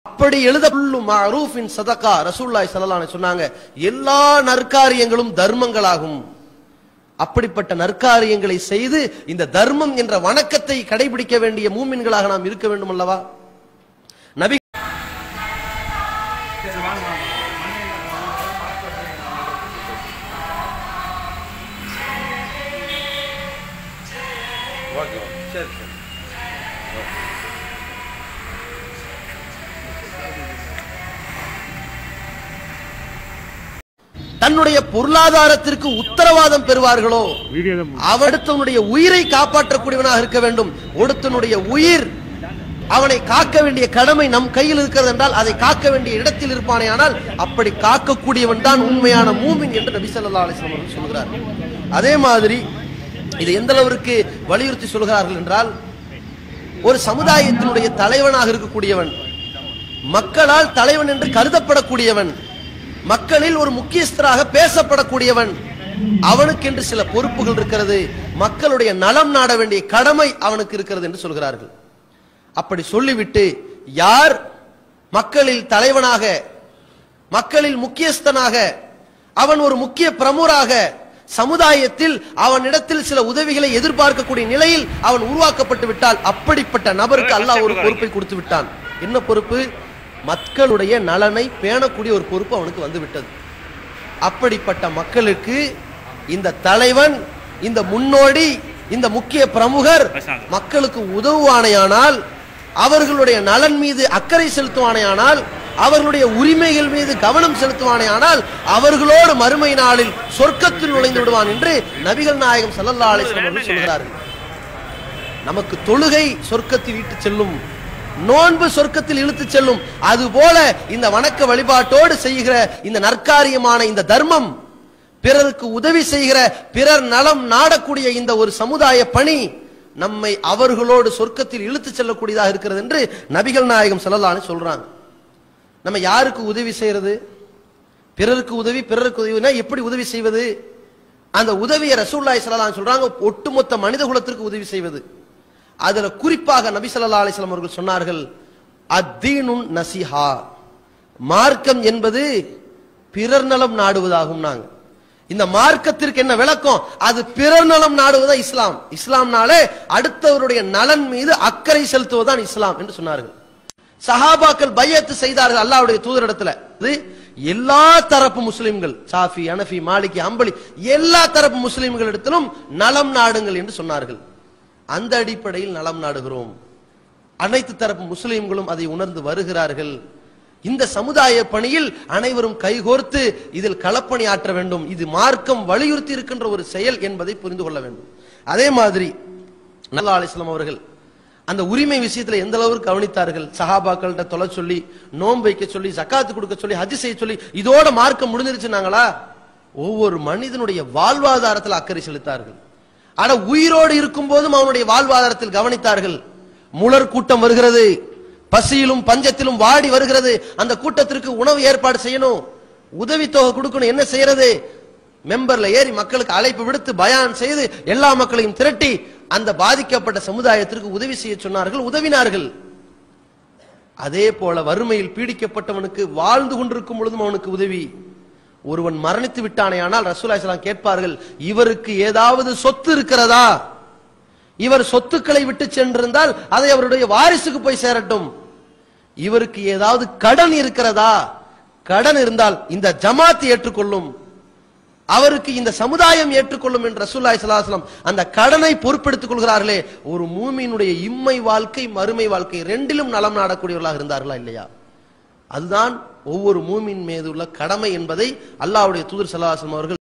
அப்படி எழுத மஅரூஃபின் சதகா ரசூலுல்லாஹி ஸல்லல்லாஹு அலைஹி சொன்னாங்க எல்லா நற்காரியங்களும் தர்மங்களாகும் அப்படிப்பட்ட நற்காரியங்களை செய்து இந்த தர்மம் என்ற வணக்கத்தை கடைபிடிக்க வேண்டிய மூமின்களாக நாம் இருக்க வேண்டும் அல்லவா நபி ஓகே சரி சரி தன்னுடைய பொருளாதாரத்திற்கு உத்தரவாதம் பெறுவார்களோ வீடியோ தான் அவடுத்தவனுடைய உயிரை காப்பாற்றக்கூடியவனாக இருக்க வேண்டும் ஒருத்தனுடைய உயிர் அவனை காக்க வேண்டிய கடமை நம் கையில் இருக்கிறது என்றால் அதை காக்க வேண்டிய இடத்தில் இருப்பானே ஆனால் அப்படி காக்கக்கூடியவன் தான் உண்மையான மூமின் என்று நபி ஸல்லல்லாஹு அலைஹி வஸல்லம் அவர்கள் சொல்கிறார் அதே மாதிரி இது எந்த அளவிற்கு வலியுறுத்தி சொல்கிறார்கள் என்றால் ஒரு சமுதாயத்தினுடைய தலைவனாக இருக்கக்கூடியவன் மக்களால் தலைவன் என்று கருதப்படக்கூடியவன் மக்களில் ஒரு முக்கியஸ்தராக பேசப்படக்கூடியவன் அவனுக்கென்று சில பொறுப்புகள் இருக்கிறது மக்களுடைய நலம் நாட வேண்டிய கடமை அவனுக்கு இருக்கிறது என்று சொல்கிறார்கள் அப்படி சொல்லிவிட்டு யார் மக்களில் தலைவனாக மக்களில் முக்கியஸ்தனாக அவன் ஒரு முக்கிய பிரமுறாக சமுதாயத்தில் அவனிடத்தில் சில உதவிகளை எதிர்பார்க்கக்கூடிய நிலையில் அவன் உருவாக்கப்பட்டு விட்டால் அப்படிப்பட்ட நபருக்கு அல்லாஹ் ஒரு பொறுப்பை கொடுத்து விட்டான் என்ன பொறுப்பு மக்களுடைய நலனை பேணக்கூடிய ஒரு பொறுப்பு அவனுக்கு வந்து விட்டது அப்படிப்பட்ட மக்களுக்கு இந்த தலைவன் இந்த முன்னோடி இந்த முக்கிய பிரமுகர் மக்களுக்கு உதவுவானையானால் அவர்களுடைய நலன் மீது அக்கறை செலுத்துவானையானால் அவர்களுடைய உரிமைகள் மீது கவனம் செலுத்துவானேயானால் அவர்களோடு மறுமை நாளில் சொர்க்கத்தில் நுழைந்து விடுவான் என்று நபிகள் நாயகம் ஸல்லல்லாஹு அலைஹி வஸல்லம் அவர்கள் சொல்கிறார்கள் நமக்கு தொழுகை சொர்க்கத்தில் இட்டு செல்லும் நோன்பு சொர்க்கத்தில் இழுத்து செல்லும் அதுபோல இந்த வணக்க வழிபாட்டோடு செய்கிற இந்த நற்காரியமான இந்த தர்மம் பிறருக்கு உதவி செய்கிற பிறர் நலம் நாடக்கூடிய இந்த ஒரு சமுதாய பணி நம்மை அவர்களோடு சொர்க்கத்தில் இழுத்து செல்லக்கூடியதாக இருக்கிறது என்று நபிகள் நாயகம் ஸல்லல்லாஹு சொல்றாங்க நம்ம யாருக்கு உதவி செய்யறது பிறருக்கு உதவி பிறருக்கு உதவினா எப்படி உதவி செய்வது அந்த உதவியை ரசூலுல்லாஹி ஸல்லல்லாஹு அலைஹி சொல்றாங்க ஒட்டுமொத்த மனித குலத்திற்கு உதவி செய்வது அதுல குறிப்பாக நபி ஸல்லல்லாஹு அலைஹி வஸல்லம் அவர்கள் சொன்னார்கள் அத்தீனுன் நசிஹா மார்க்கம் என்பது பிறர் நலம் நாடுவதாகும் நாங்க இந்த மார்க்கத்திற்கு என்ன விளக்கம் அது பிறர் நலம் நாடுவதா இஸ்லாம் இஸ்லாம்னாலே அடுத்தவருடைய நலன் மீது அக்கறை செலுத்துவதுதான் இஸ்லாம் என்று சொன்னார்கள் சஹாபாக்கள் பையத்து செய்தார்கள் அல்லாஹ்வுடைய தூதரிடத்துல இது எல்லா தரப்பு முஸ்லிம்கள் சாஃபி அனஃபி மாலிகி அம்பலி எல்லா தரப்பு முஸ்லிம்களிடத்திலும் நலம் நாடுங்கள் என்று சொன்னார்கள் அந்த அடிப்படையில் நலம் நாடுகிறோம் அனைத்து தரப்பு முஸ்லிம்களும் அதை உணர்ந்து வருகிறார்கள் இந்த சமுதாய பணியில் அனைவரும் கைகோர்த்து இதில் களப்பணி ஆற்ற வேண்டும் இது மார்க்கம் வலியுறுத்தி இருக்கின்ற ஒரு செயல் என்பதை புரிந்து கொள்ள வேண்டும் அதே மாதிரி நல்லா அலிஸ்லாம் அவர்கள் அந்த உரிமை விஷயத்துல எந்த அளவுக்கு கவனித்தார்கள் சஹாபாக்கள்கிட்ட தொலை சொல்லி நோன்பு வைக்க சொல்லி ஜக்காத்து கொடுக்க சொல்லி ஹஜ் செய்ய சொல்லி இதோட மார்க்கம் முடிஞ்சிருச்சுனாங்களா ஒவ்வொரு மனிதனுடைய வாழ்வாதாரத்தில் அக்கறை செலுத்தார்கள் ஆனா உயிரோடு இருக்கும் போதும் அவனுடைய வாழ்வாதாரத்தில் கவனித்தார்கள் முலர் கூட்டம் வருகிறது பசியிலும் பஞ்சத்திலும் வாடி வருகிறது அந்த கூட்டத்திற்கு உணவு ஏற்பாடு செய்யணும் உதவித்தொகை கொடுக்கணும் என்ன செய்யறது மெம்பர்ல ஏறி மக்களுக்கு அழைப்பு விடுத்து பயான் செய்து எல்லா மக்களையும் திரட்டி அந்த பாதிக்கப்பட்ட சமுதாயத்திற்கு உதவி செய்ய சொன்னார்கள் உதவினார்கள் அதே போல வறுமையில் பீடிக்கப்பட்டவனுக்கு வாழ்ந்து கொண்டிருக்கும் பொழுதும் அவனுக்கு உதவி ஒருவன் மரணித்து விட்டானேயானால் ரசூலுல்லாஹி ஸல்லல்லாஹு கேட்பார்கள் இவருக்கு ஏதாவது சொத்து இருக்கிறதா இவர் சொத்துக்களை விட்டு சென்றிருந்தால் அதை அவருடைய வாரிசுக்கு போய் சேரட்டும் இவருக்கு ஏதாவது கடன் இருக்கிறதா கடன் இருந்தால் இந்த ஜமாத் ஏற்றுக்கொள்ளும் அவருக்கு இந்த சமுதாயம் ஏற்றுக்கொள்ளும் என்று ரசூலுல்லாஹி ஸல்லல்லாஹு அலைஹி வஸல்லம் அந்த கடனை பொறுப்பெடுத்துக் கொள்கிறார்களே ஒரு மூமியினுடைய இம்மை வாழ்க்கை மறுமை வாழ்க்கை ரெண்டிலும் நலம் நாடக்கூடியவர்களாக இருந்தார்களா இல்லையா அதுதான் ஒவ்வொரு மூமின் மீது உள்ள கடமை என்பதை அல்லாஹ்வுடைய தூதர் ஸல்லல்லாஹு அலைஹி வஸல்லம் அவர்கள்